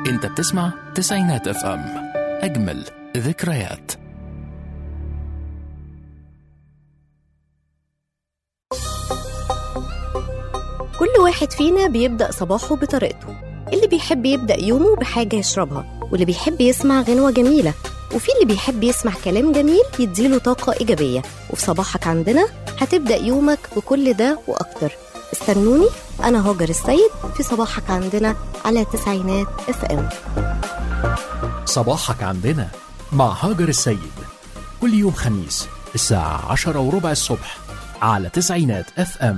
انت بتسمع تسعينات اف ام اجمل ذكريات كل واحد فينا بيبدأ صباحه بطريقته اللي بيحب يبدأ يومه بحاجة يشربها واللي بيحب يسمع غنوة جميلة وفي اللي بيحب يسمع كلام جميل يديله طاقة إيجابية وفي صباحك عندنا هتبدأ يومك بكل ده وأكتر استنوني أنا هاجر السيد في صباحك عندنا على تسعينات اف ام صباحك عندنا مع هاجر السيد كل يوم خميس الساعة عشرة وربع الصبح على تسعينات اف ام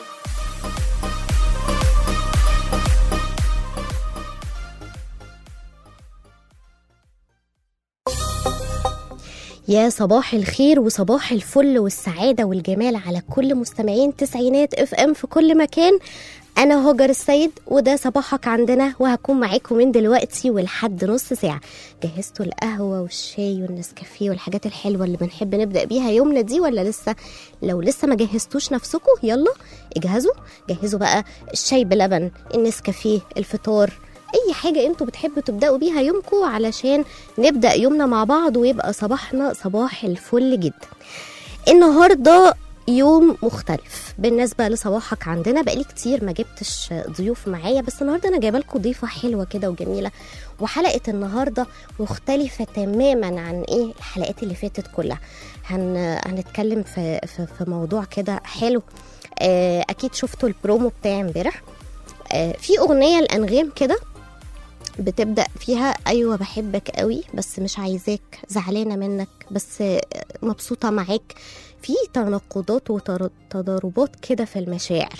يا صباح الخير وصباح الفل والسعادة والجمال على كل مستمعين تسعينات اف ام في كل مكان أنا هاجر السيد وده صباحك عندنا وهكون معاكم من دلوقتي ولحد نص ساعة جهزتوا القهوة والشاي والنسكافيه والحاجات الحلوة اللي بنحب نبدأ بيها يومنا دي ولا لسه لو لسه ما جهزتوش نفسكم يلا اجهزوا جهزوا بقى الشاي بلبن النسكافيه الفطار اي حاجه انتوا بتحبوا تبداوا بيها يومكم علشان نبدا يومنا مع بعض ويبقى صباحنا صباح الفل جدا النهارده يوم مختلف بالنسبة لصباحك عندنا بقالي كتير ما جبتش ضيوف معايا بس النهارده انا جايبه لكم ضيفة حلوة كده وجميلة وحلقة النهارده مختلفة تماما عن ايه الحلقات اللي فاتت كلها هن... هنتكلم في في, في موضوع كده حلو آه، اكيد شفتوا البرومو بتاع امبارح آه، في اغنية الانغام كده بتبدا فيها ايوه بحبك قوي بس مش عايزاك زعلانه منك بس مبسوطه معاك في تناقضات وتضاربات كده في المشاعر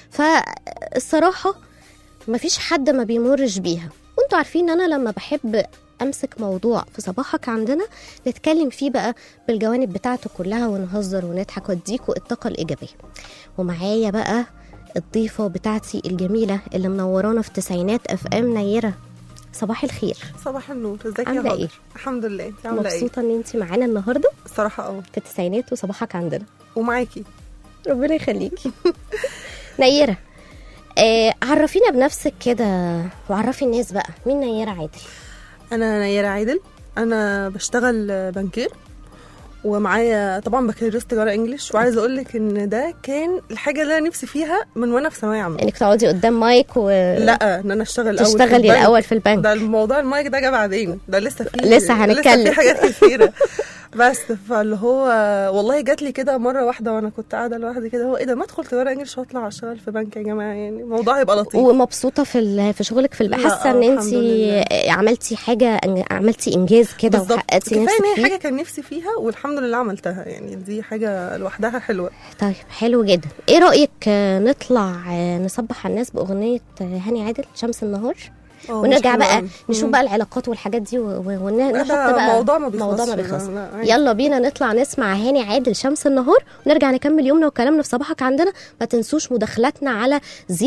فالصراحه مفيش حد ما بيمرش بيها وانتوا عارفين ان انا لما بحب امسك موضوع في صباحك عندنا نتكلم فيه بقى بالجوانب بتاعته كلها ونهزر ونضحك واديكوا الطاقه الايجابيه ومعايا بقى الضيفه بتاعتي الجميله اللي منورانا في تسعينات اف ام نيره صباح الخير صباح النور ازيك يا عاملة هاجر إيه؟ الحمد لله انت عامله ايه مبسوطه ان انت معانا النهارده الصراحه اه في التسعينات وصباحك عندنا ومعاكي ربنا يخليكي نيره آه عرفينا بنفسك كده وعرفي الناس بقى مين نيره عادل انا نيره عادل انا بشتغل بنكير ومعايا طبعا بكالوريوس تجاره انجلش وعايزه اقول لك ان ده كان الحاجه اللي انا نفسي فيها من وانا في ثانويه عامه انك تقعدي قدام مايك و لا ان انا اشتغل الاول في تشتغلي البنك. الاول في البنك ده الموضوع المايك ده جه بعدين ده لسه في لسه هنتكلم. لسه في حاجات كتيره بس فاللي هو والله جات لي كده مره واحده وانا كنت قاعده لوحدي كده هو ايه ده ما ادخل تجاره انجلش واطلع اشتغل في بنك يا جماعه يعني الموضوع هيبقى لطيف ومبسوطه في ال- في شغلك في الب- لا، حاسه آه، ان الحمد انت لله. عملتي حاجه عملتي انجاز كده بالظبط وحققتي كفايه نفسك ان هي فيه حاجه كان نفسي فيها والحمد لله عملتها يعني دي حاجه لوحدها حلوه طيب حلو جدا ايه رايك آه، نطلع آه، نصبح على الناس باغنيه آه، هاني عادل شمس النهار آه، ونرجع مش بقى حلوة أوي. نشوف مم. بقى العلاقات والحاجات دي و- و- ونحط ده بقى موضوع ما بيخلصش. موضوع ما لا، بيخلص لا، عادي. يلا بينا نطلع نسمع هاني عادل شمس النهار ونرجع نكمل يومنا وكلامنا في صباحك عندنا ما تنسوش مداخلاتنا على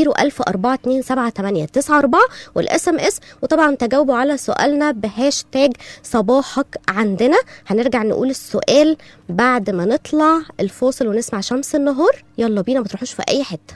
010427894 والاس ام اس وطبعا تجاوبوا على سؤالنا بهاشتاج صباحك عندنا هنرجع نقول السؤال بعد ما نطلع الفاصل ونسمع شمس النهار يلا بينا ما تروحوش في اي حته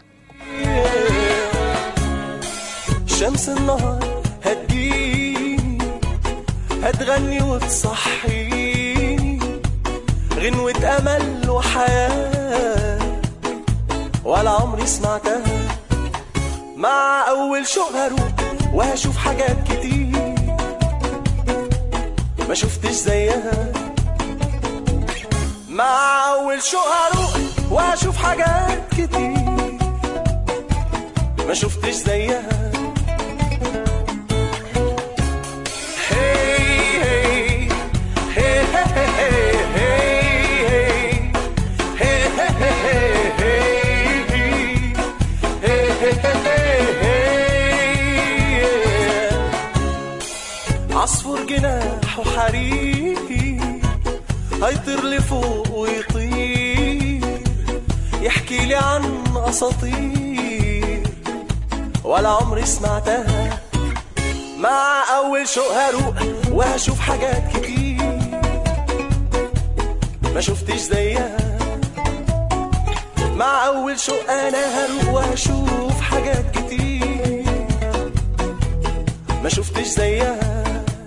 شمس النهار هتجيني هتغني وتصحيني غنوة أمل وحياة ولا عمري سمعتها مع أول شوق هروح وهشوف حاجات كتير ما شفتش زيها مع أول شوق هروح وهشوف حاجات كتير ما شفتش زيها هي هي هي هي عصفور جناحه حريري هيطير لفوق ويطير يحكي لي عن اساطير ولا عمري سمعتها مع اول شوق هروح وهشوف حاجات كتير ما شفتش زيها مع اول شوق انا هروح وهشوف حاجات كتير ما شفتش زيها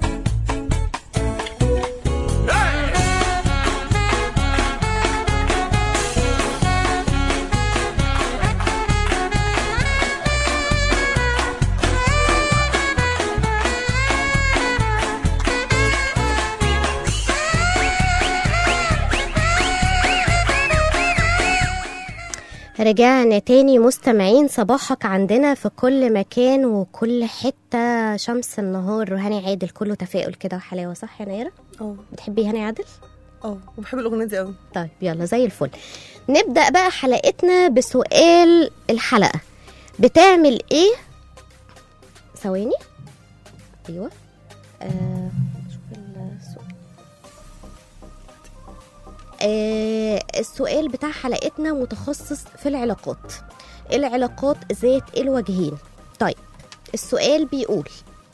رجعنا تاني مستمعين صباحك عندنا في كل مكان وكل حتة شمس النهار وهاني عادل كله تفاؤل كده وحلاوة صح يا نيرة؟ اه بتحبي هاني عادل؟ اه وبحب الاغنيه دي قوي طيب يلا زي الفل نبدأ بقى حلقتنا بسؤال الحلقة بتعمل ايه ثواني ايوه آه شوف السؤال آه السؤال بتاع حلقتنا متخصص في العلاقات العلاقات ذات الوجهين طيب السؤال بيقول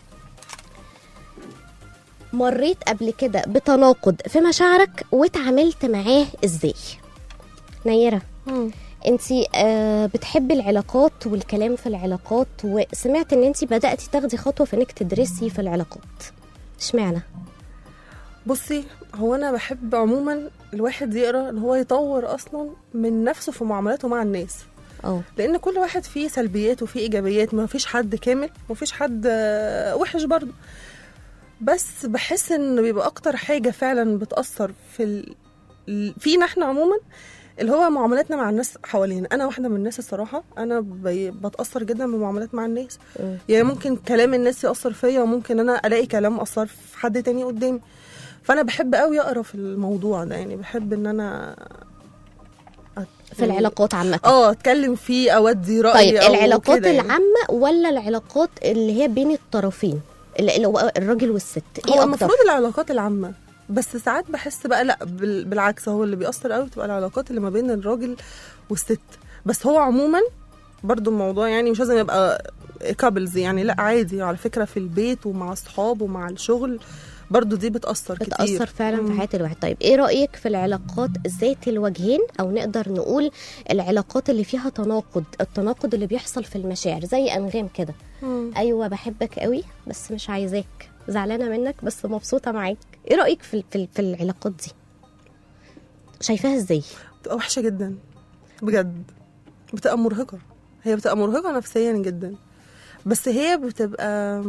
مريت قبل كده بتناقض في مشاعرك واتعاملت معاه ازاي نيرة انتي آه بتحبي العلاقات والكلام في العلاقات وسمعت ان انتي بدأتي تاخدي خطوة في انك تدرسي في العلاقات اشمعنى بصي هو انا بحب عموما الواحد يقرا ان هو يطور اصلا من نفسه في معاملاته مع الناس اه لان كل واحد فيه سلبيات وفيه ايجابيات ما فيش حد كامل ومفيش حد آه، وحش برضه بس بحس ان بيبقى اكتر حاجه فعلا بتاثر في ال... ال- فينا احنا عموما اللي هو معاملاتنا مع الناس حوالينا انا واحده من الناس الصراحه انا بي... بتاثر جدا بالمعاملات مع الناس مم. يعني ممكن كلام الناس ياثر فيا وممكن انا الاقي كلام اثر في حد تاني قدامي فانا بحب قوي اقرا في الموضوع ده يعني بحب ان انا أت- في العلاقات عامة اه اتكلم فيه او ادي رايي طيب أو العلاقات كده يعني. العامة ولا العلاقات اللي هي بين الطرفين اللي اللي هو الراجل والست ايه هو اكتر المفروض العلاقات العامه بس ساعات بحس بقى لا بال- بالعكس هو اللي بيأثر قوي بتبقى العلاقات اللي ما بين الراجل والست بس هو عموما برضو الموضوع يعني مش لازم يبقى كابلز يعني لا عادي على فكره في البيت ومع الصحاب ومع الشغل برضو دي بتأثر كتير بتأثر فعلا في مم. حياة الواحد طيب ايه رأيك في العلاقات ذات الوجهين او نقدر نقول العلاقات اللي فيها تناقض التناقض اللي بيحصل في المشاعر زي انغام كده مم. ايوه بحبك قوي بس مش عايزاك زعلانه منك بس مبسوطه معاك ايه رايك في في, في العلاقات دي شايفاها ازاي بتبقى وحشه جدا بجد بتبقى مرهقه هي بتبقى مرهقه نفسيا جدا بس هي بتبقى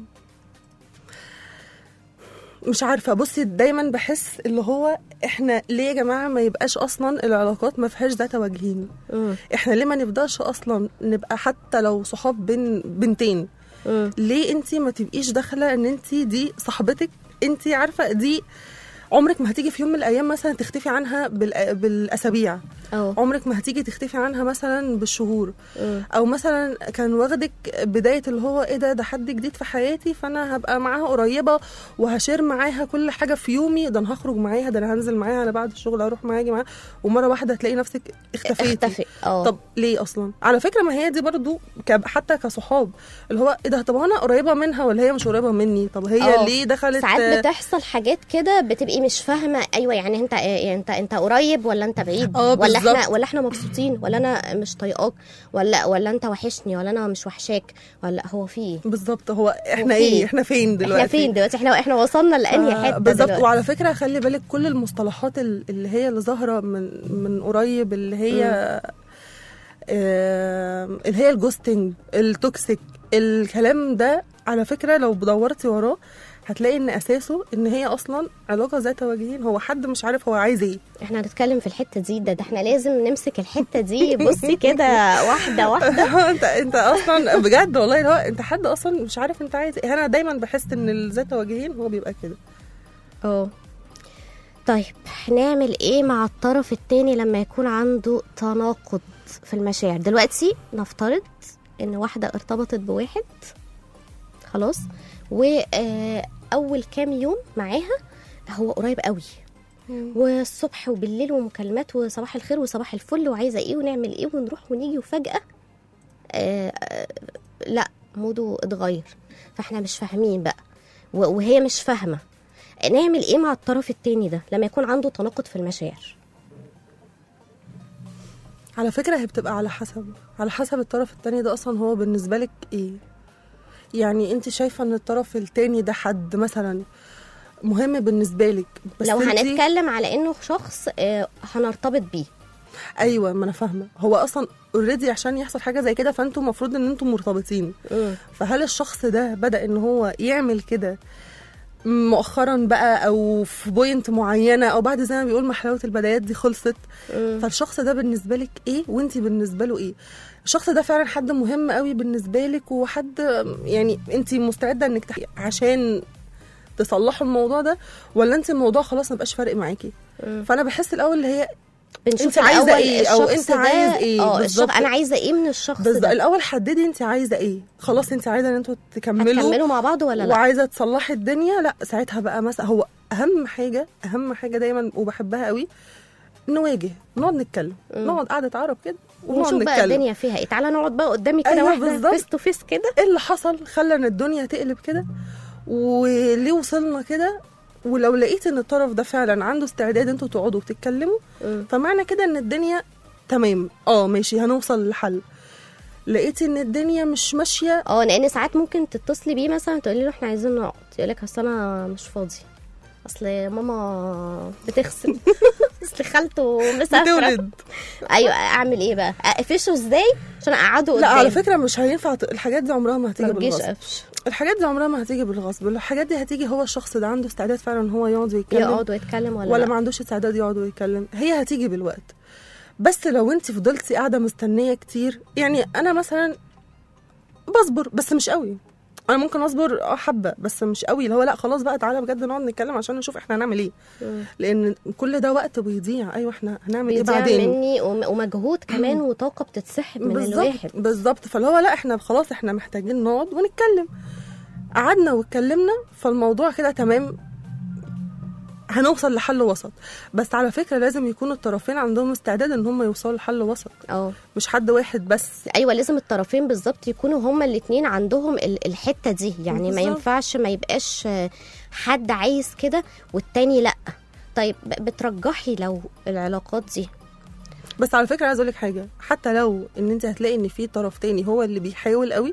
مش عارفه بصي دايما بحس اللي هو احنا ليه يا جماعه ما يبقاش اصلا العلاقات ما فيهاش ذات وجهين مم. احنا ليه ما نفضلش اصلا نبقى حتى لو صحاب بين بنتين مم. ليه انت ما تبقيش داخله ان انت دي صاحبتك انت عارفه دي عمرك ما هتيجي في يوم من الايام مثلا تختفي عنها بالأ- بالاسابيع اه عمرك ما هتيجي تختفي عنها مثلا بالشهور مم. او مثلا كان واخدك بدايه اللي هو ايه ده ده حد جديد في حياتي فانا هبقى معاها قريبه وهشير معاها كل حاجه في يومي ده انا هخرج معاها ده انا هنزل معاها انا بعد الشغل اروح معاها اجي معاها ومره واحده هتلاقي نفسك اختفيتي اختفي اه طب ليه اصلا على فكره ما هي دي برضو ك- حتى كصحاب اللي هو ايه ده طب انا قريبه منها ولا هي مش قريبه مني طب هي آه. ليه دخلت ساعات بتحصل حاجات كده بتبقي مش فاهمه ايوه يعني انت يعني انت انت قريب ولا انت بعيد آه، ولا احنا بالظبط. ولا احنا مبسوطين ولا انا مش طايقاك ولا ولا انت وحشني ولا انا مش وحشاك ولا هو في ايه بالظبط هو احنا وفي- ايه احنا فين دلوقتي احنا فين دلوقتي احنا احنا وصلنا لانهي آه، حته بالظبط دلوقتي؟ وعلى فكره خلي بالك كل المصطلحات ال- اللي هي اللي ظاهره من من قريب اللي هي آه اللي هي الجوستنج التوكسيك الكلام ده على فكره لو دورتي وراه هتلاقي ان اساسه ان هي اصلا علاقه ذات وجهين هو حد مش عارف هو عايز ايه احنا هنتكلم في الحته دي ده, ده احنا لازم نمسك الحته دي بصي كده واحده واحده انت انت اصلا بجد والله اللي هو انت حد اصلا مش عارف انت عايز ايه انا دايما بحس ان الذات وجهين هو بيبقى كده اه طيب نعمل ايه مع الطرف التاني لما يكون عنده تناقض في المشاعر دلوقتي نفترض ان واحده ارتبطت بواحد خلاص واول كام يوم معاها هو قريب قوي والصبح وبالليل ومكالمات وصباح الخير وصباح الفل وعايزه ايه ونعمل ايه ونروح ونيجي وفجاه آه آه لا موده اتغير فاحنا مش فاهمين بقى و- وهي مش فاهمه نعمل ايه مع الطرف التاني ده لما يكون عنده تناقض في المشاعر على فكرة هي بتبقى على حسب على حسب الطرف التاني ده أصلا هو بالنسبة لك إيه يعني انت شايفه ان الطرف التاني ده حد مثلا مهم بالنسبه لك بس لو انتي- هنتكلم على انه شخص آه، هنرتبط بيه ايوه ما انا فاهمه هو اصلا اوريدي عشان يحصل حاجه زي كده فانتوا المفروض ان انتوا مرتبطين فهل الشخص ده بدا ان هو يعمل كده مؤخرا بقى او في بوينت معينه او بعد زي ما بيقول ما حلاوه البدايات دي خلصت فالشخص ده بالنسبه لك ايه وانت بالنسبه له ايه الشخص ده فعلا حد مهم قوي بالنسبه لك وحد يعني انت مستعده انك تح... عشان تصلحوا الموضوع ده ولا انت الموضوع خلاص ما بقاش فارق معاكي فانا بحس الاول اللي هي بنشوف انت عايزة الأول ايه أو الشخص انت عايز ده- ايه اه بالظبط. الشخص انا عايزه ايه من الشخص بس ده الاول حددي انت عايزه ايه خلاص انت عايزه ان انتوا تكملوا هتكملوا مع بعض ولا لا وعايزه تصلحي الدنيا لا ساعتها بقى مثلا هو اهم حاجه اهم حاجه دايما وبحبها قوي نواجه نقعد نتكلم نقعد قعده عرب كده ونقعد ونشوف بقى نتكلم الدنيا فيها ايه تعالى نقعد بقى قدامي كده أيوة واحده بالظبط. فيس تو فيس كده ايه اللي حصل خلى ان الدنيا تقلب كده وليه وصلنا كده ولو لقيت ان الطرف ده فعلا عنده استعداد انتوا تقعدوا وتتكلموا مم. فمعنى كده ان الدنيا تمام اه ماشي هنوصل لحل لقيتي ان الدنيا مش ماشيه اه لان ساعات ممكن تتصلي بيه مثلا تقولي له احنا عايزين نقعد يقول لك اصل انا مش فاضي اصل ماما بتغسل اصل خالته مسافره بتولد ايوه اعمل ايه بقى اقفشه ازاي عشان اقعده قدام لا على فكره مش هينفع ت- الحاجات دي عمرها ما ما هتيجي تجيش بالغصب قفش الحاجات دي عمرها ما هتيجي بالغصب الحاجات دي هتيجي هو الشخص ده عنده استعداد فعلا ان هو يقعد ويتكلم يقعد ويتكلم ولا, ولا لا ما عندوش استعداد يقعد ويتكلم هي هتيجي بالوقت بس لو انت فضلتي قاعده مستنيه كتير يعني انا مثلا بصبر بس مش قوي انا ممكن اصبر اه حبه بس مش قوي اللي هو لا خلاص بقى تعالى بجد نقعد نتكلم عشان نشوف احنا هنعمل ايه مم. لان كل ده وقت بيضيع ايوه احنا هنعمل ايه بيضيع بعدين مني وم- ومجهود كمان وطاقه بتتسحب من بالظبط الواحد بالظبط فاللي هو لا احنا خلاص احنا محتاجين نقعد ونتكلم قعدنا واتكلمنا فالموضوع كده تمام هنوصل لحل وسط بس على فكره لازم يكون الطرفين عندهم استعداد ان هم يوصلوا لحل وسط اه مش حد واحد بس ايوه لازم الطرفين بالظبط يكونوا هما الاثنين عندهم ال- الحته دي يعني ما بالظبط. ينفعش ما يبقاش آه، حد عايز كده والتاني لا طيب ب- بترجحي لو العلاقات دي بس على فكره عايز اقول لك حاجه حتى لو ان انت هتلاقي ان في طرف تاني هو اللي بيحاول قوي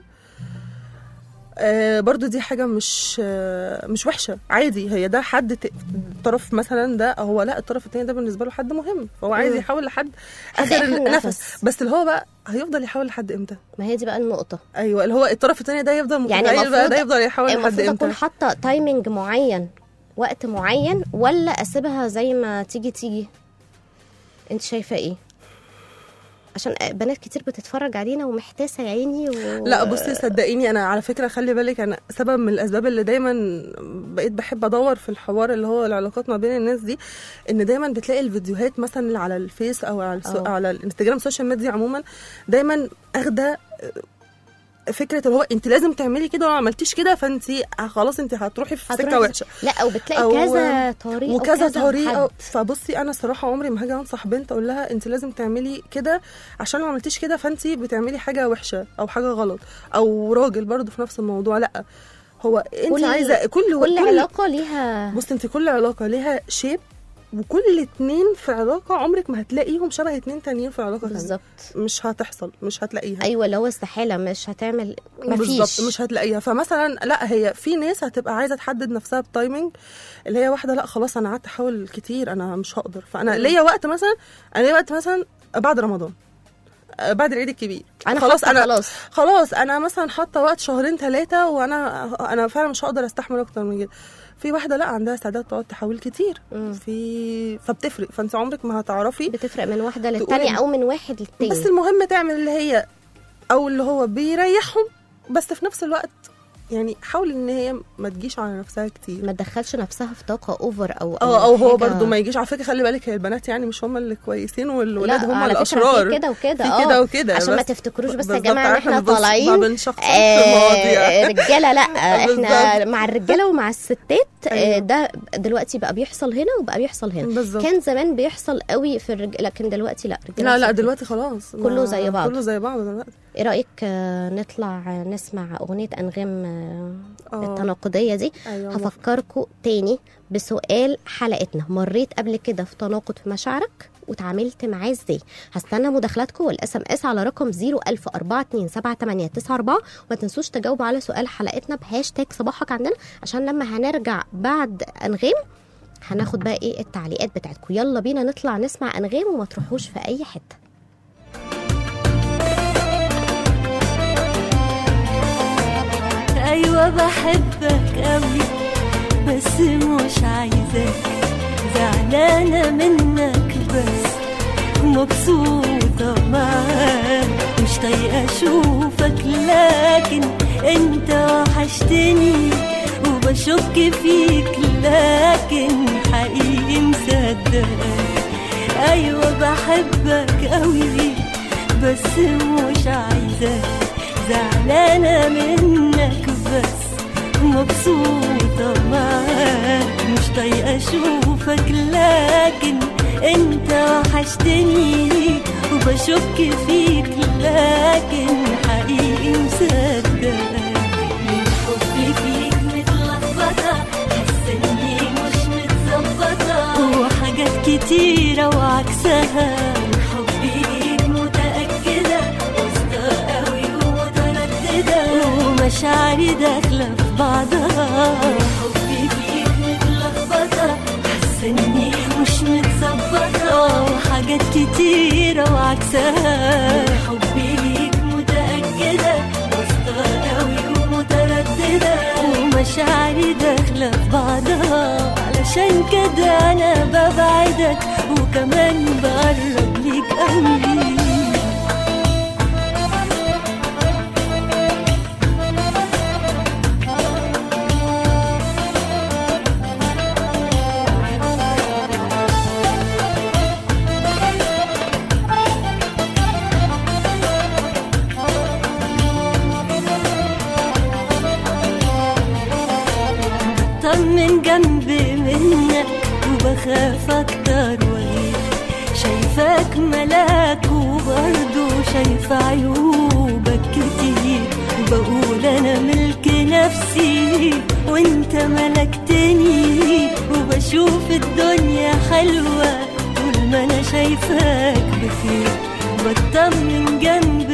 آه برضو دي حاجة مش آه مش وحشة عادي هي ده حد ت- طرف مثلا ده هو لا الطرف التاني ده بالنسبة له حد مهم فهو عايز مم. يحاول لحد لحد آخر آخر النفس نفس. بس اللي هو بقى هيفضل يحاول لحد امتى ما هي دي بقى النقطه ايوه اللي هو الطرف التاني ده يفضل يعني متخيل بقى المفروض- ده يفضل يحاول لحد المفروض امتى اكون حاطه تايمنج معين وقت معين ولا اسيبها زي ما تيجي تيجي انت شايفه ايه عشان بنات كتير بتتفرج علينا ومحتاسه يا عيني و... لا بصي صدقيني انا على فكره خلي بالك انا سبب من الاسباب اللي دايما بقيت بحب ادور في الحوار اللي هو العلاقات ما بين الناس دي ان دايما بتلاقي الفيديوهات مثلا اللي على الفيس او على, السو... أه. على الانستجرام السوشيال ميديا عموما دايما اخده فكره اللي هو انت لازم تعملي كده ولو ما عملتيش كده فانت خلاص انت هتروحي في هتروحي سكه وحشه لا او بتلاقي أو- كذا طريقه وكذا طريقه حد. فبصي انا صراحه عمري ما هاجي انصح بنت اقول لها انت لازم تعملي كده عشان لو ما عملتيش كده فانت بتعملي حاجه وحشه او حاجه غلط او راجل برضو في نفس الموضوع لا هو انت كل- عايزه كل كل علاقه ليها بصي انت كل علاقه ليها شيب وكل اتنين في علاقه عمرك ما هتلاقيهم شبه اتنين تانيين في علاقه تانية بالظبط مش هتحصل مش هتلاقيها ايوه اللي هو استحاله مش هتعمل مفيش بالظبط مش هتلاقيها فمثلا لا هي في ناس هتبقى عايزه تحدد نفسها بتايمنج اللي هي واحده لا خلاص انا قعدت احاول كتير انا مش هقدر فانا ليا وقت مثلا انا ليا وقت مثلا بعد رمضان آه، بعد العيد الكبير انا خلاص حاطة انا خلاص خلاص انا مثلا حاطه وقت شهرين ثلاثه وانا انا فعلا مش هقدر استحمل اكتر من كده في واحده لا عندها استعداد تقعد تحاول كتير مم. في فبتفرق فانت عمرك ما هتعرفي بتفرق من واحده تقولي- للتانيه او من واحد للتاني بس المهم تعمل اللي هي او اللي هو بيريحهم بس في نفس الوقت يعني حاول ان هي ما تجيش على نفسها كتير ما تدخلش نفسها في طاقه اوفر او اه او هو حاجة- برضو ما يجيش على فكره خلي بالك هي البنات يعني مش هم اللي كويسين والولاد لا هم على فكرة الاشرار في كده وكده في اه كده وكده عشان ما بس- تفتكروش بس يا بالظبط، جماعه ان احنا بنبص- ما طالعين بنشخصش في مواضيع آه رجاله لا احنا بالظبط. مع الرجاله ومع الستات آه أيوة. ده دلوقتي بقى بيحصل هنا وبقى بيحصل هنا بالظبط. كان زمان بيحصل قوي في الرجاله لكن دلوقتي لا رجاله لا لا وستات. دلوقتي خلاص كله ما- زي بعض. كله زي بعض دلوقتي ايه رايك آه، نطلع آه، نسمع اغنيه انغام آه، اه التناقضيه دي ايوه هفكركم تاني بسؤال حلقتنا مريت قبل كده في تناقض في مشاعرك وتعاملت معاه ازاي هستنى مداخلاتكم والاس ام اس على رقم 010427894 وما تنسوش تجاوبوا على سؤال حلقتنا بهاشتاج صباحك عندنا عشان لما هنرجع بعد انغام هناخد بقى ايه التعليقات بتاعتكم يلا بينا نطلع نسمع انغام وما تروحوش في اي حته ايوه بحبك قوي بس مش عايزاك زعلانه منك بس مبسوطه معاك مش طايقه اشوفك لكن انت وحشتني وبشك فيك لكن حقيقي مصدقك ايوه بحبك قوي بس مش عايزاك زعلانة منك بس مبسوطة معاك مش طايقة أشوفك لكن أنت وحشتني وبشك فيك لكن حقيقي مصدقك من حبي فيك متلخبطة حاسة إني مش متظبطة وحاجات كتيرة وعكسها من حبي ليك متأكدة واثقة قوي ومترددة ومشاعري داخلة في بعضها حبي فيك متلخبطة حاسة إني مش متظبطة وحاجات كتيرة وعكسها حبي ليك متأكدة واثقة قوي ومترددة ومشاعري داخلة في بعضها علشان كده أنا ببعدك وكمان بقرب ليك قوي طمن جنبي منك وبخاف اكتر واغير شايفاك ملاك وبرضه شايفة عيوبك كتير بقول انا ملك نفسي وانت ملكتني وبشوف الدنيا حلوة طول ما انا شايفاك بخير بطمن جنب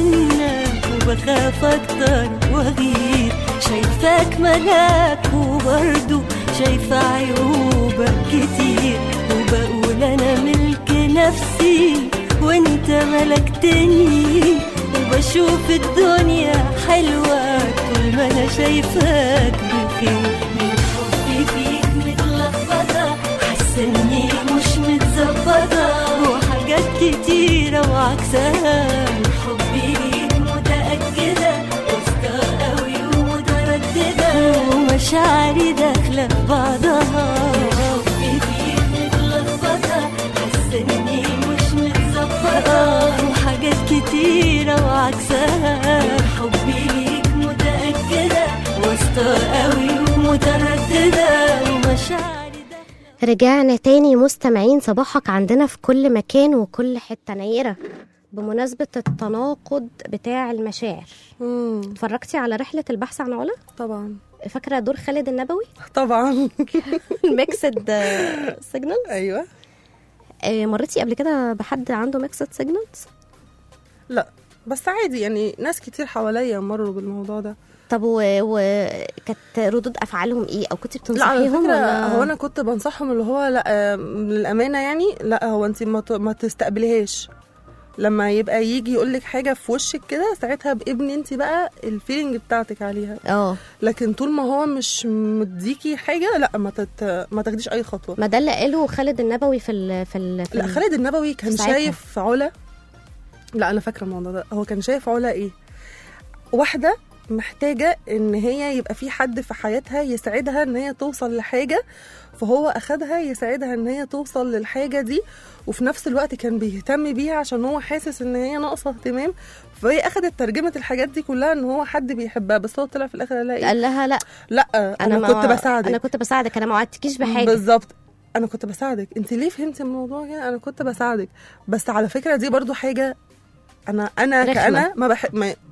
منك وبخاف اكتر واغير شايفاك ملاك وبرضه شايفة عيوبك كتير وبقول انا ملك نفسي وانت ملكتني وبشوف الدنيا حلوة طول ما انا شايفاك بخير من حبي فيك متلخبطة حاسة اني مش متظبطة وحاجات كتيرة وعكسها من حبي ليك متأكدة واثقة قوي ومترددة ومشاعري داخلة في بعضها حبي فيك متلخبطة حاسة اني مش متظبطة وحاجات كتيرة وعكسها حبي ليك متأكدة واثقة قوي ومترددة ومشاعري داخلة رجعنا تاني مستمعين صباحك عندنا في كل مكان وكل حتة نيرة بمناسبة التناقض بتاع المشاعر مم. اتفرجتي على رحلة البحث عن علا طبعا فاكرة دور خالد النبوي طبعا الميكسد سيجنال ايوه مريتي قبل كده بحد عنده ميكسد سيجنالز لا بس عادي يعني ناس كتير حواليا مروا بالموضوع ده طب وكانت و... كانت ردود افعالهم ايه او كنت لا على بتنصحيهم فكره ولا هو انا كنت بنصحهم اللي هو لا آه، للامانه يعني لا هو انت ما ت- ما تستقبليهاش لما يبقى يجي يقول لك حاجه في وشك كده ساعتها بابني انت بقى الفيلينج بتاعتك عليها اه لكن طول ما هو مش مديكي حاجه لا ما تت... ما تاخديش اي خطوه ما ده اللي قاله خالد النبوي في ال... في, ال... في لا ال- خالد النبوي كان ساعتها. شايف علا لا انا فاكره الموضوع ده هو كان شايف علا ايه واحده محتاجه ان هي يبقى في حد في حياتها يساعدها ان هي توصل لحاجه فهو اخدها يساعدها ان هي توصل للحاجه دي وفي نفس الوقت كان بيهتم بيها عشان هو حاسس ان هي ناقصه اهتمام فهي اخدت ترجمه الحاجات دي كلها ان هو حد بيحبها بس هو طلع في الاخر قال لها ايه قال لها لا لا انا, ما- كنت بساعدك انا كنت بساعدك انا ما وعدتكيش بحاجه بالظبط انا كنت بساعدك انت ليه فهمتي الموضوع كده انا كنت بساعدك بس على فكره دي برضو حاجه انا انا رخمة. كأنا ما بحب ما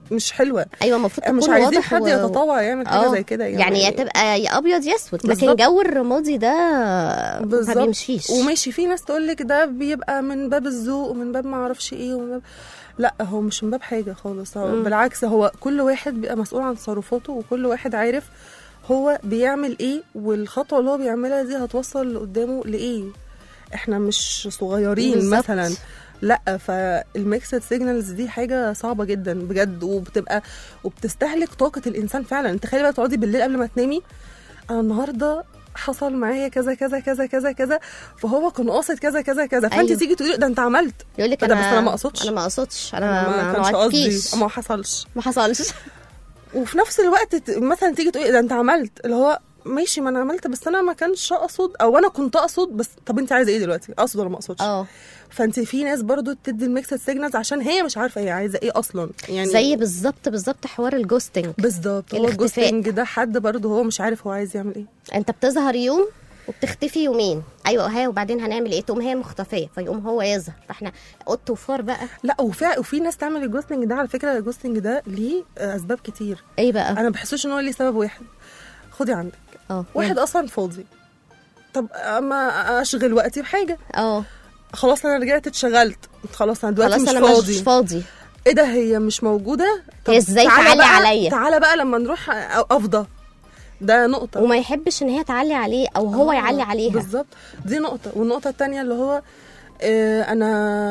مش حلوه ايوه المفروض مش تكون عايزين واضح حد و- يتطوع يعمل حاجه آه. زي كده يا يعني يا جماعة. تبقى يا ابيض يا اسود لكن بالظبط. جو الرمادي ده ما بالظبط. بيمشيش وماشي في ناس تقول لك ده بيبقى من باب الذوق ومن باب ما اعرفش ايه ومن باب لا هو مش من باب حاجه خالص هو بالعكس هو كل واحد بيبقى مسؤول عن تصرفاته وكل واحد عارف هو بيعمل ايه والخطوه اللي هو بيعملها دي هتوصل اللي قدامه لايه احنا مش صغيرين بالظبط. مثلا لا فالميكسد سيجنالز دي حاجه صعبه جدا بجد وبتبقى وبتستهلك طاقه الانسان فعلا تخيلي بقى تقعدي بالليل قبل ما تنامي انا النهارده حصل معايا كذا كذا كذا كذا كذا فهو كان قاصد كذا كذا كذا فانت أيوه. تيجي تقولي ده انت عملت يقول لك ده انا بس أنا ما أقصدش. انا ما اقصدش انا ما, ما, كانش وعدتكيش. قصدي ما حصلش ما حصلش وفي نفس الوقت ت- مثلا تيجي تقولي ده انت عملت اللي هو ماشي ما انا عملت بس انا ما كانش اقصد او انا كنت اقصد بس طب انت عايزه ايه دلوقتي اقصد ولا ما اقصدش اه فانت في ناس برضو تدي الميكسد سيجنالز عشان هي مش عارفه هي عايزه ايه اصلا يعني زي بالظبط بالظبط حوار الجوستنج بالظبط هو الاختفاء. الجوستنج ده حد برضو هو مش عارف هو عايز يعمل ايه انت بتظهر يوم وبتختفي يومين ايوه ها وبعدين هنعمل ايه تقوم هي مختفيه فيقوم هو يظهر فاحنا قط وفار بقى لا وفي وفي ناس تعمل الجوستنج ده على فكره الجوستنج ده ليه آه، اسباب كتير ايه بقى انا ما بحسوش ان هو ليه سبب واحد خدي عندك اه واحد اصلا فاضي طب اما اشغل وقتي بحاجه اه خلاص انا رجعت اتشغلت خلاص انا دلوقتي خلاص مش انا فاضي مش فاضي ايه ده هي مش موجوده طب هي ازاي تعالى تعلي بقى- عليا؟ تعالى بقى لما نروح أ- افضى ده نقطه وما يحبش ان هي تعلي عليه او هو آه، يعلي عليها بالظبط دي نقطه والنقطه الثانيه اللي هو آه انا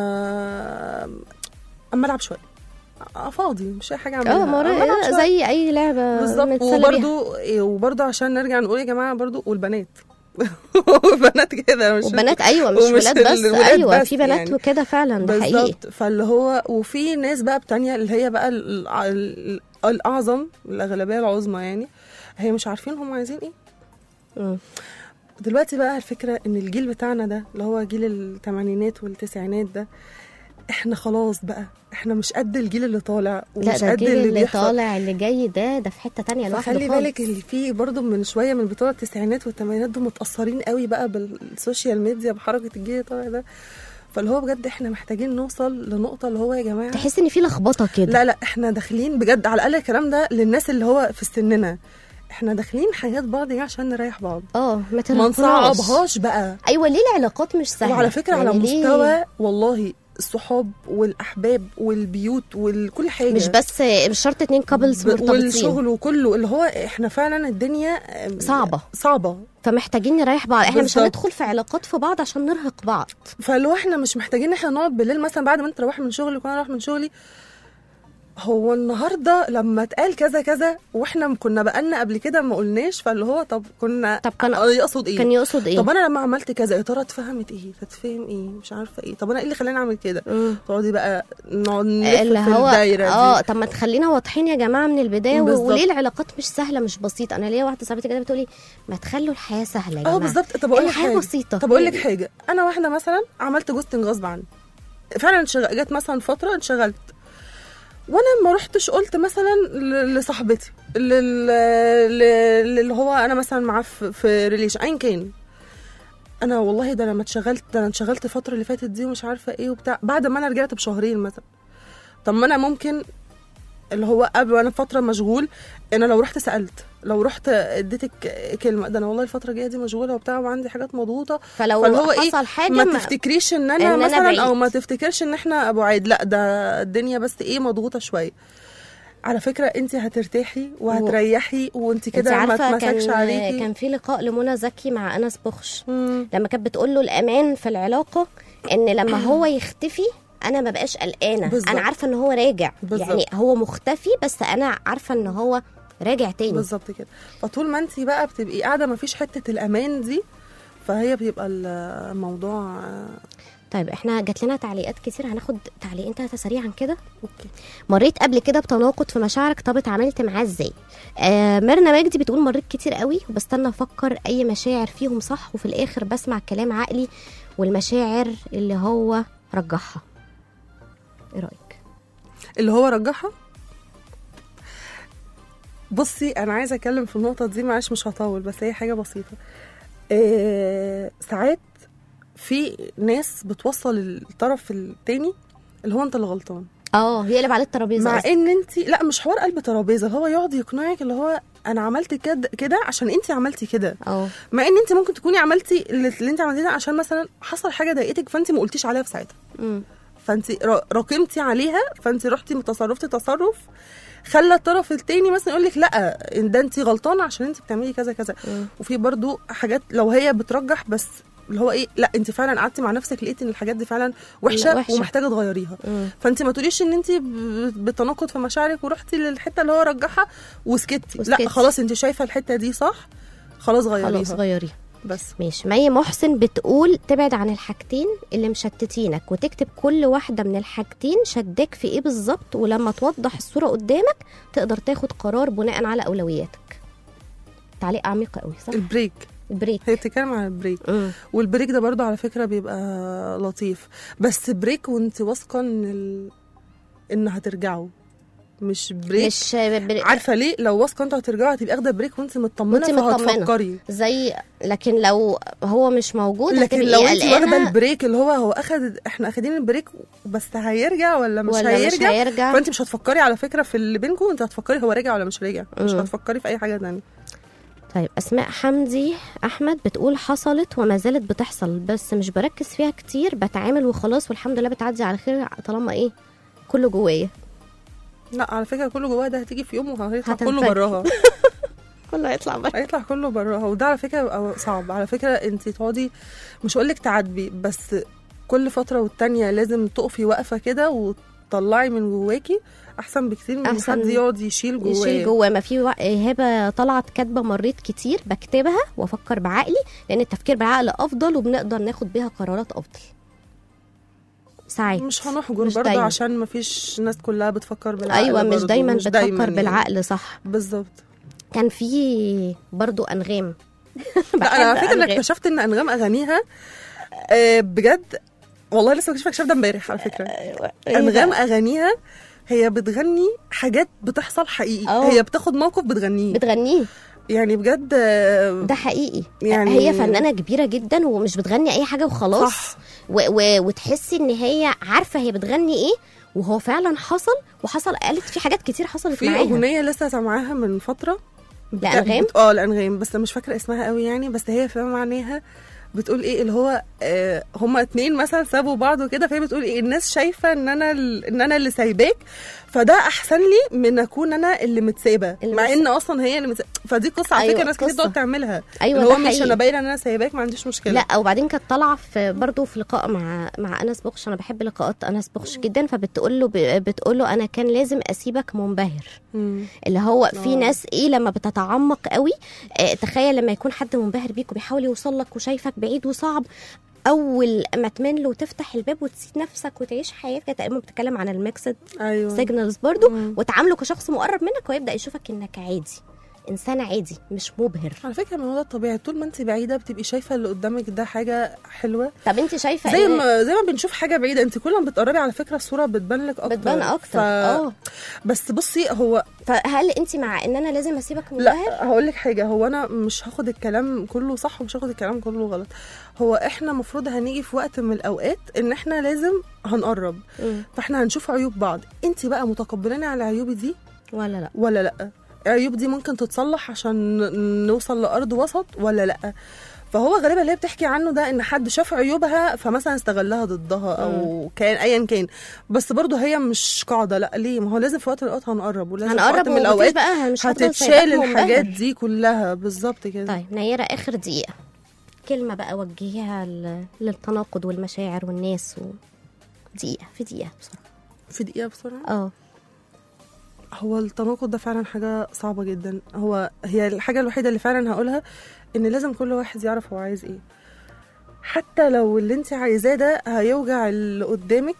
اما العب شويه آه، فاضي مش اي حاجه اعملها اه ما أما ألعب هو شوية. زي اي لعبه بالظبط نتسلى بيها. وبرده وبرده عشان نرجع نقول يا جماعه برده والبنات والبنات كده مش وبنات ايوه مش ومش ولاد بس الولاد ايوه بس في بنات يعني. وكده فعلا ده حقيقي بالظبط فاللي هو وفي ناس بقى بتانية اللي هي بقى ال- ال- الاعظم الاغلبيه العظمى يعني هي مش عارفين هم عايزين ايه مم. دلوقتي بقى الفكره ان الجيل بتاعنا ده اللي هو جيل الثمانينات والتسعينات ده احنا خلاص بقى احنا مش قد الجيل اللي طالع لا ومش ده قد الجيل اللي, اللي بيحصل طالع اللي جاي ده ده في حته تانية لوحده فخلي خالص. بالك اللي فيه برضه من شويه من بتوع التسعينات والثمانينات دول متاثرين قوي بقى بالسوشيال ميديا بحركه الجيل اللي طالع ده فاللي هو بجد احنا محتاجين نوصل لنقطه اللي هو يا جماعه تحس ان في لخبطه كده لا لا احنا داخلين بجد على الاقل الكلام ده للناس اللي هو في سننا احنا داخلين حياه بعض دي عشان نريح بعض اه ما ما ترهقناش. نصعبهاش بقى ايوه ليه العلاقات مش سهله وعلى فكره على يعني ليه مستوى والله الصحاب والاحباب والبيوت وكل حاجه مش بس مش شرط اتنين كابلز ب- مرتبطين والشغل وكله اللي هو احنا فعلا الدنيا صعبة. صعبه فمحتاجين نريح بعض احنا مش بالظبط. هندخل في علاقات في بعض عشان نرهق بعض فاللي هو احنا مش محتاجين ان احنا نقعد بالليل مثلا بعد ما انت تروح من شغلك وانا اروح من شغلي هو النهارده لما اتقال كذا كذا واحنا كنا بقالنا قبل كده ما قلناش فاللي هو طب كنا طب كان- آه، يقصد ايه كان يقصد ايه طب انا لما عملت كذا يا ترى اتفهمت ايه تتفهم ايه مش عارفه ايه طب انا ايه اللي خلاني اعمل كده مم. تقعدي بقى نقعد نلف اللي في هو الدايره اه دي طب ما تخلينا واضحين يا جماعه من البدايه و- بالظبط. وليه العلاقات مش سهله مش بسيطه انا ليا واحده صاحبتي كده بتقولي ما تخلوا الحياه سهله يا جماعه اه بالظبط طب اقول لك الحياه حاجه بسيطه طب اقول لك حاجه انا واحده مثلا عملت جوستنج غصب عني فعلا شغ... جت مثلا فتره انشغلت وانا ما رحتش قلت مثلا ل- لصاحبتي لل... ل- اللي هو انا مثلا معاه في, في ريليشن ايا كان انا والله ده انا ما اتشغلت ده انا انشغلت الفتره اللي فاتت دي ومش عارفه ايه وبتاع بعد ما انا رجعت بشهرين مثلا طب ما انا ممكن اللي هو قبل وانا فتره مشغول انا لو رحت سالت لو رحت اديتك كلمه ده انا والله الفتره الجايه دي مشغوله وبتاع وعندي حاجات مضغوطه فلو فاللي هو حصل ايه حاجه ما ما- تفتكريش ان إن انا أنا مثلا بعيد. او ما تفتكرش ان احنا بعيد لا ده الدنيا بس ايه مضغوطه شويه على فكره انت هترتاحي وهتريحي وانت انت كده ما عارفه تمسكش كان عليكي كان في لقاء لمنى زكي مع انس بخش مم. لما كانت بتقول له الامان في العلاقه ان لما هو يختفي انا ما بقاش قلقانه بالظبط. انا عارفه ان هو راجع بالظبط. يعني هو مختفي بس انا عارفه ان هو راجع تاني بالظبط كده فطول ما انت بقى بتبقي قاعده ما فيش حته الامان دي فهي بيبقى الموضوع آه، طيب احنا جات لنا تعليقات كتير هناخد تعليقين ثلاثه سريعا كده اوكي مريت قبل كده بتناقض في مشاعرك طب اتعاملت معاه ازاي آه ميرنا مجدي بتقول مريت كتير قوي وبستنى افكر اي مشاعر فيهم صح وفي الاخر بسمع كلام عقلي والمشاعر اللي هو رجحها ايه رايك اللي هو رجحها بصي انا عايزه اتكلم في النقطه دي معلش مش هطول بس هي حاجه بسيطه إيه ساعات في ناس بتوصل الطرف التاني اللي هو انت اللي غلطان اه يقلب على الترابيزه مع أصلاً. ان انت لا مش حوار قلب ترابيزه هو يقعد يقنعك اللي هو انا عملت كده كده عشان انت عملتي كده اه مع ان انت ممكن تكوني عملتي اللي اللي انت عملتيه ده عشان مثلا حصل حاجه ضايقتك فانت ما قلتيش عليها في ساعتها مم. فانت را- راكمتي عليها فانت رحتي تصرفتي تصرف خلى الطرف التاني مثلا يقول لك لا ده انت غلطانه عشان انت بتعملي كذا كذا مم. وفي برضو حاجات لو هي بترجح بس اللي هو ايه لا انت فعلا قعدتي مع نفسك لقيتي ان الحاجات دي فعلا وحشه, لا، وحشة. ومحتاجه تغيريها مم. فانت ما تقوليش ان انت ب- بتناقض في مشاعرك ورحتي للحته اللي هو رجحها وسكتي وسكتي. لا خلاص انت شايفه الحته دي صح خلاص غيريها خلاص غيري بس ماشي مي محسن بتقول تبعد عن الحاجتين اللي مشتتينك وتكتب كل واحدة من الحاجتين شداك في ايه بالظبط ولما توضح الصورة قدامك تقدر تاخد قرار بناء على أولوياتك تعليق عميق قوي صح؟ البريك البريك هي بتتكلم عن البريك مم. والبريك ده برضو على فكره بيبقى لطيف بس بريك وانت واثقه ان ال... ان هترجعوا مش بريك مش مش بر... عارفه ليه لو واثقه انتوا هترجعوا هتبقي واخده بريك وانت مطمنه وانت مطمنة. فهتفكري زي لكن لو هو مش موجود لكن هتبقي لو انت واخده قلقانة البريك اللي هو هو اخد احنا اخدين البريك بس هيرجع ولا مش ولا هيرجع مش هيرجع فانت مش هتفكري على فكره في اللي بينكم انت هتفكري هو راجع ولا مش راجع مش مم. هتفكري في اي حاجه تانية طيب اسماء حمدي احمد بتقول حصلت وما زالت بتحصل بس مش بركز فيها كتير بتعامل وخلاص والحمد لله بتعدي على خير طالما ايه كله جوايا لا على فكره كله جواها ده هتيجي في يوم وهيطلع كله هتنفجر. براها كله هيطلع بره هيطلع كله براها وده على فكره بيبقى صعب على فكره انت تقعدي مش هقول لك تعاتبي بس كل فتره والتانيه لازم تقفي واقفه كده وتطلعي من جواكي احسن بكتير من أحسن حد يقعد يشيل جواه يشيل جواه ما في وق- هبه طلعت كاتبه مريت كتير بكتبها وافكر بعقلي لان التفكير بالعقل افضل وبنقدر ناخد بيها قرارات افضل ساعات مش هنحجر مش برضه دايما. عشان ما فيش ناس كلها بتفكر بالعقل ايوه مش برضه، دايما مش بتفكر دايما يعني. بالعقل صح بالظبط كان في برضو انغام لا انا على بحب فكره انا أنغام. اكتشفت ان انغام اغانيها آه، بجد والله لسه مكتشفه اكتشاف ده امبارح على فكره إيه انغام بقى؟ اغانيها هي بتغني حاجات بتحصل حقيقي اه. هي بتاخد موقف بتغنيه بتغنيه يعني بجد آه، ده حقيقي يعني- يعني هي فنانه كبيره جدا ومش بتغني اي حاجه وخلاص صح. و و وتحسي ان هي عارفه هي بتغني ايه وهو فعلا حصل وحصل قالت في حاجات كتير حصلت في معاها اغنيه لسه سامعاها من فتره بتاع- لأنغام؟ بت- اه لانغام بس مش فاكره اسمها قوي يعني بس هي فاهمه معناها بتقول ايه اللي هو آه هما اتنين مثلا سابوا بعض وكده فهي بتقول ايه الناس شايفه ان انا ال- ان انا اللي سايباك فده احسن لي من اكون انا اللي متسابه اللي مع متس- ان اصلا هي اللي متسابه فدي قصه على أيوة، فكره ناس كتير قصة. تقعد تعملها أيوة، اللي هو ده مش حقيقي. انا باينه ان انا سايباك ما عنديش مشكله لا وبعدين كانت طالعه في برضه في لقاء مع مع انس بخش انا بحب لقاءات انس بخش جدا فبتقول له بتقول له انا كان لازم اسيبك منبهر مم. اللي هو في آه. ناس ايه لما بتتعمق قوي آه تخيل لما يكون حد منبهر بيك وبيحاول يوصل لك وشايفك بعيد وصعب اول ما تمل وتفتح الباب وتسيب نفسك وتعيش حياتك تقريبا بتتكلم عن الميكسد ايوه سيجنالز برضو مم. وتعامله كشخص مقرب منك ويبدا يشوفك انك عادي انسان عادي مش مبهر على فكره الموضوع ده طبيعي طول ما انت بعيده بتبقي شايفه اللي قدامك ده حاجه حلوه طب انت شايفه زي إن- ما زي ما بنشوف حاجه بعيده انت كل ما بتقربي على فكره الصوره بتبان لك اكتر بتبان اكتر ف... اه بس بصي هو فهل انت مع ان انا لازم اسيبك منبهر لا هقول لك حاجه هو انا مش هاخد الكلام كله صح ومش هاخد الكلام كله غلط هو احنا المفروض هنيجي في وقت من الاوقات ان احنا لازم هنقرب مم. فاحنا هنشوف عيوب بعض انت بقى متقبلاني على عيوبي دي ولا لا ولا لا العيوب دي ممكن تتصلح عشان ن- نوصل لارض وسط ولا لا فهو غالبا اللي هي بتحكي عنه ده ان حد شاف عيوبها فمثلا استغلها ضدها او كان ايا كان بس برضه هي مش قاعده لا ليه ما هو لازم في وقت من الاوقات هنقرب ولازم في هنقرب وقت من ومفيش الاوقات بقى مش هفضل هتتشال سايباك منبهر. الحاجات دي كلها بالظبط كده طيب نيرة آخر دقيقة كلمة بقى وجهيها ل- للتناقض والمشاعر والناس و... دقيقة في دقيقة بسرعة في دقيقه بسرعه اه هو التناقض ده فعلا حاجه صعبه جدا هو هي الحاجه الوحيده اللي فعلا هقولها ان لازم كل واحد يعرف هو عايز ايه حتى لو اللي انت عايزاه ده هيوجع اللي قدامك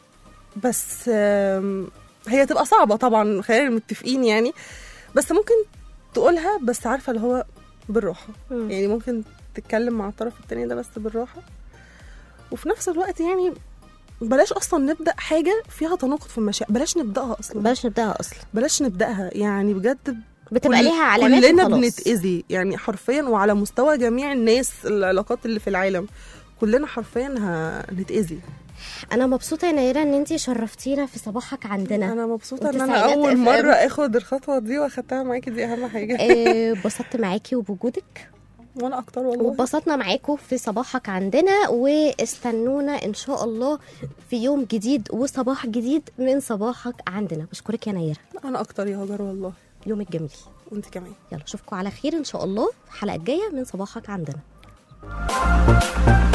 بس آم، هي تبقى صعبه طبعا خلينا متفقين يعني بس ممكن تقولها بس عارفه اللي هو بالراحه مم. يعني ممكن تتكلم مع الطرف التاني ده بس بالراحه وفي نفس الوقت يعني بلاش اصلا نبدا حاجه فيها تناقض في المشاعر بلاش نبداها اصلا بلاش نبدأها أصلا بلاش نبداها يعني بجد بتبقى كل- ليها علامات كلنا وخلاص. بنتأذي يعني حرفيا وعلى مستوى جميع الناس العلاقات اللي في العالم كلنا حرفيا هنتأذي انا مبسوطه يا نيره ان انت شرفتينا في صباحك عندنا انا مبسوطه ان وتسعينات انا اول FM. مره اخد الخطوه دي واخدتها معاكي دي اهم حاجه آه، اتبسطت معاكي وبوجودك وانا اكتر والله واتبسطنا معاكم في صباحك عندنا واستنونا ان شاء الله في يوم جديد وصباح جديد من صباحك عندنا بشكرك يا نيره انا اكتر يا هاجر والله يومك جميل وانت كمان يلا اشوفكم على خير ان شاء الله في الحلقه الجايه من صباحك عندنا